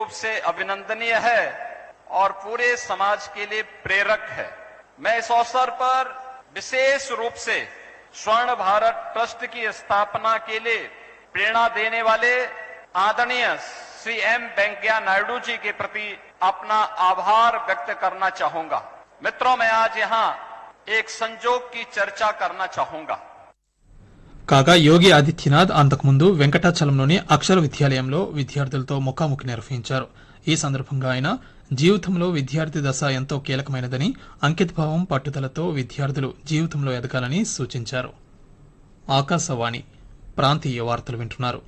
रूप से अभिनंदनीय है और पूरे समाज के लिए प्रेरक है मैं इस अवसर पर विशेष रूप से स्वर्ण भारत ट्रस्ट की स्थापना के लिए प्रेरणा देने वाले आदरणीय श्री एम वेंकैया नायडू जी के प्रति अपना आभार व्यक्त करना चाहूंगा मित्रों मैं आज यहाँ एक संजोग की चर्चा करना चाहूंगा కాగా యోగి ఆదిత్యనాథ్ అంతకుముందు వెంకటాచలంలోని అక్షర విద్యాలయంలో విద్యార్థులతో ముఖాముఖి నిర్వహించారు ఈ సందర్భంగా ఆయన జీవితంలో విద్యార్థి దశ ఎంతో కీలకమైనదని అంకితభావం పట్టుదలతో విద్యార్థులు జీవితంలో ఎదగాలని సూచించారు ఆకాశవాణి ప్రాంతీయ వార్తలు వింటున్నారు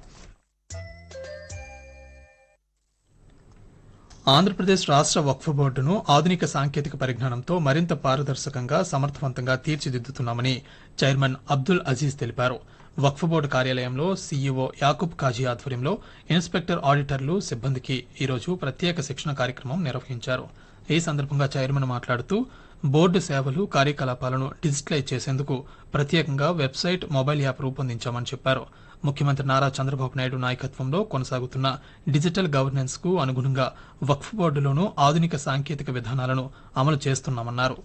ఆంధ్రప్రదేశ్ రాష్ట్ర వక్ఫ్ బోర్డును ఆధునిక సాంకేతిక పరిజ్ఞానంతో మరింత పారదర్శకంగా సమర్థవంతంగా తీర్చిదిద్దుతున్నామని చైర్మన్ అబ్దుల్ అజీజ్ తెలిపారు వక్ఫ్ బోర్డు కార్యాలయంలో సీఈఓ యాకూబ్ కాజీ ఆధ్వర్యంలో ఇన్స్పెక్టర్ ఆడిటర్లు సిబ్బందికి ఈరోజు ప్రత్యేక శిక్షణ కార్యక్రమం నిర్వహించారు ఈ సందర్భంగా చైర్మన్ మాట్లాడుతూ బోర్డు సేవలు కార్యకలాపాలను డిజిటలైజ్ చేసేందుకు ప్రత్యేకంగా వెబ్సైట్ మొబైల్ యాప్ రూపొందించామని చెప్పారు ముఖ్యమంత్రి నారా చంద్రబాబు నాయుడు నాయకత్వంలో కొనసాగుతున్న డిజిటల్ గవర్నెన్స్ కు అనుగుణంగా వక్ఫ్ బోర్డులోనూ ఆధునిక సాంకేతిక విధానాలను అమలు చేస్తున్నామన్నారు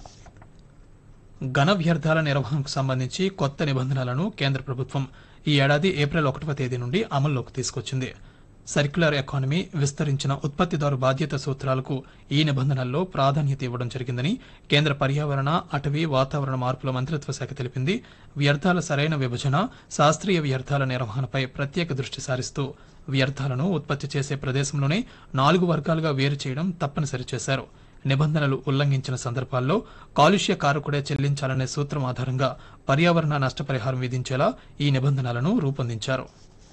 ఘన వ్యర్థాల నిర్వహణకు సంబంధించి కొత్త నిబంధనలను కేంద్ర ప్రభుత్వం ఈ ఏడాది ఏప్రిల్ ఒకటవ తేదీ నుండి అమల్లోకి తీసుకొచ్చింది సర్క్యులర్ ఎకానమీ విస్తరించిన ఉత్పత్తిదారు బాధ్యత సూత్రాలకు ఈ నిబంధనల్లో ప్రాధాన్యత ఇవ్వడం జరిగిందని కేంద్ర పర్యావరణ అటవీ వాతావరణ మార్పుల మంత్రిత్వ శాఖ తెలిపింది వ్యర్థాల సరైన విభజన శాస్త్రీయ వ్యర్థాల నిర్వహణపై ప్రత్యేక దృష్టి సారిస్తూ వ్యర్థాలను ఉత్పత్తి చేసే ప్రదేశంలోనే నాలుగు వర్గాలుగా వేరు చేయడం తప్పనిసరి చేశారు నిబంధనలు ఉల్లంఘించిన సందర్భాల్లో కాలుష్య కారకుడే చెల్లించాలనే సూత్రం ఆధారంగా పర్యావరణ నష్టపరిహారం విధించేలా ఈ నిబంధనలను రూపొందించారు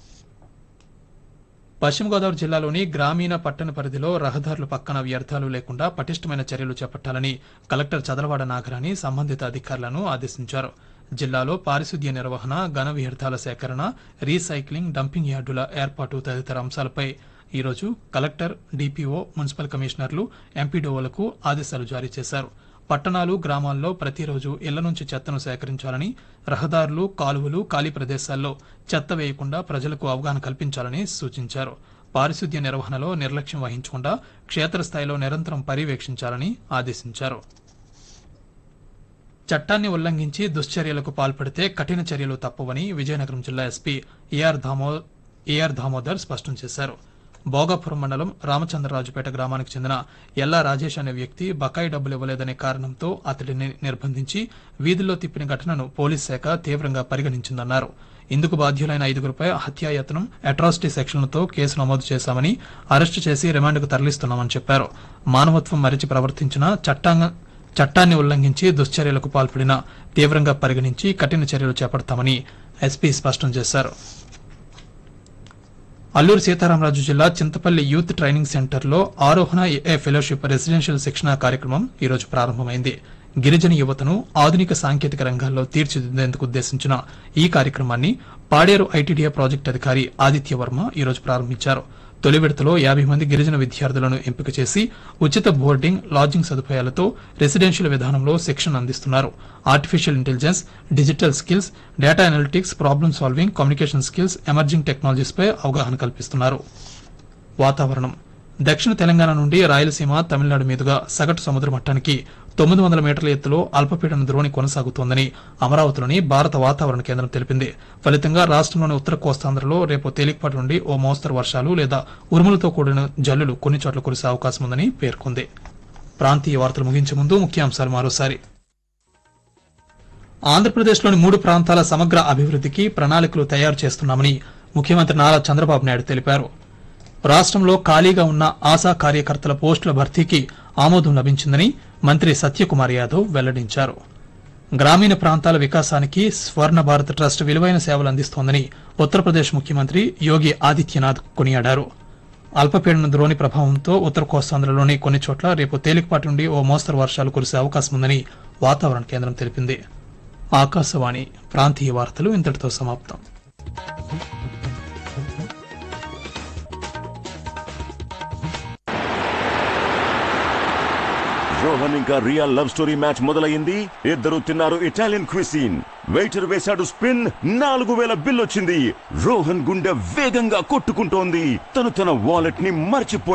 పశ్చిమ గోదావరి జిల్లాలోని గ్రామీణ పట్టణ పరిధిలో రహదారుల పక్కన వ్యర్థాలు లేకుండా పటిష్టమైన చర్యలు చేపట్టాలని కలెక్టర్ చదలవాడ నాగరాణి సంబంధిత అధికారులను ఆదేశించారు జిల్లాలో పారిశుద్ధ్య నిర్వహణ ఘన వ్యర్థాల సేకరణ రీసైక్లింగ్ డంపింగ్ యార్డుల ఏర్పాటు తదితర అంశాలపై ఈరోజు కలెక్టర్ డిపిఓ మున్సిపల్ కమిషనర్లు ఎంపీడీఓలకు ఆదేశాలు జారీ చేశారు పట్టణాలు గ్రామాల్లో ప్రతిరోజు ఇళ్ల నుంచి చెత్తను సేకరించాలని రహదారులు కాలువలు ఖాళీ ప్రదేశాల్లో చెత్త వేయకుండా ప్రజలకు అవగాహన కల్పించాలని సూచించారు పారిశుద్ధ్య నిర్వహణలో నిర్లక్ష్యం వహించకుండా క్షేత్రస్థాయిలో నిరంతరం పర్యవేక్షించాలని ఆదేశించారు చట్టాన్ని ఉల్లంఘించి దుశ్చర్యలకు పాల్పడితే కఠిన చర్యలు తప్పవని విజయనగరం జిల్లా SP AR Damo AR Damodar స్పష్టం చేశారు భోగాపురం మండలం రామచంద్రరాజుపేట గ్రామానికి చెందిన ఎల్లా రాజేష్ అనే వ్యక్తి బకాయి డబ్బులు ఇవ్వలేదనే కారణంతో అతడిని నిర్బంధించి వీధుల్లో తిప్పిన ఘటనను పోలీస్ శాఖ తీవ్రంగా పరిగణించిందన్నారు ఇందుకు బాధ్యులైన ఐదుగురుపై హత్యాయత్నం అట్రాసిటీ సెక్షన్లతో కేసు నమోదు చేశామని అరెస్టు చేసి రిమాండ్కు తరలిస్తున్నామని చెప్పారు మానవత్వం మరిచి ప్రవర్తించిన చట్టాంగ చట్టాన్ని ఉల్లంఘించి దుశ్చర్యలకు పాల్పడిన తీవ్రంగా పరిగణించి కఠిన చర్యలు చేపడతామని ఎస్పీ స్పష్టం చేశారు అల్లూరు సీతారామరాజు జిల్లా చింతపల్లి యూత్ ట్రైనింగ్ సెంటర్లో ఆరోహణ ఏ ఫెలోషిప్ రెసిడెన్షియల్ శిక్షణ కార్యక్రమం ఈరోజు ప్రారంభమైంది గిరిజన యువతను ఆధునిక సాంకేతిక రంగాల్లో తీర్చిదిద్దేందుకు ఉద్దేశించిన ఈ కార్యక్రమాన్ని పాడేరు ఐటీడీఏ ప్రాజెక్టు అధికారి ఆదిత్య వర్మ ఈరోజు ప్రారంభించారు తొలి విడతలో యాభై మంది గిరిజన విద్యార్థులను ఎంపిక చేసి ఉచిత బోర్డింగ్ లాడ్జింగ్ సదుపాయాలతో రెసిడెన్షియల్ విధానంలో శిక్షణ అందిస్తున్నారు artificial intelligence digital skills data analytics problem solving communication skills emerging technologies పై అవగాహన కల్పిస్తున్నారు వాతావరణం దక్షిణ తెలంగాణ నుండి రాయలసీమ తమిళనాడు మీదుగా సగటు సముద్ర మట్టానికి తొమ్మిది వందల మీటర్ల ఎత్తులో అల్పపీడన ద్రోణి కొనసాగుతోందని అమరావతిలోని భారత వాతావరణ కేంద్రం తెలిపింది ఫలితంగా రాష్ట్రంలోని ఉత్తర కోస్తాంధ్రలో రేపు తేలికపాటి నుండి ఓ మోస్తరు వర్షాలు లేదా ఉరుములతో కూడిన జల్లులు కొన్ని చోట్ల కురిసే అవకాశం ఉందని పేర్కొంది ప్రాంతీయ వార్తలు ముగించే ముందు ముఖ్యాంశాలు మరోసారి ఆంధ్రప్రదేశ్లోని మూడు ప్రాంతాల సమగ్ర అభివృద్ధికి ప్రణాళికలు తయారు చేస్తున్నామని ముఖ్యమంత్రి నారా చంద్రబాబు నాయుడు తెలిపారు రాష్ట్రంలో ఖాళీగా ఉన్న ఆశా కార్యకర్తల పోస్టుల భర్తీకి ఆమోదం లభించిందని మంత్రి సత్యకుమార్ యాదవ్ వెల్లడించారు గ్రామీణ ప్రాంతాల వికాసానికి స్వర్ణ భారత్ ట్రస్ట్ విలువైన సేవలు అందిస్తోందని ఉత్తరప్రదేశ్ ముఖ్యమంత్రి యోగి ఆదిత్యనాథ్ కొనియాడారు అల్పపీడన ద్రోణి ప్రభావంతో ఉత్తర కోస్తాంధ్రలోని కొన్ని చోట్ల రేపు తేలికపాటి నుండి ఓ మోస్తరు వర్షాలు కురిసే అవకాశం ఉందని వాతావరణ కేంద్రం తెలిపింది ఆకాశవాణి ప్రాంతీయ వార్తలు ఇంతటితో సమాప్తం రోహన్ ఇంకా రియా లవ్ స్టోరీ మ్యాచ్ మొదలైంది ఇద్దరు తిన్నారు ఇటాలియన్ క్విసిన్ వెయిటర్ వేశాడు స్పిన్ నాలుగు వేల బిల్ వచ్చింది రోహన్ గుండె వేగంగా కొట్టుకుంటోంది తను తన వాలెట్ ని మర్చిపో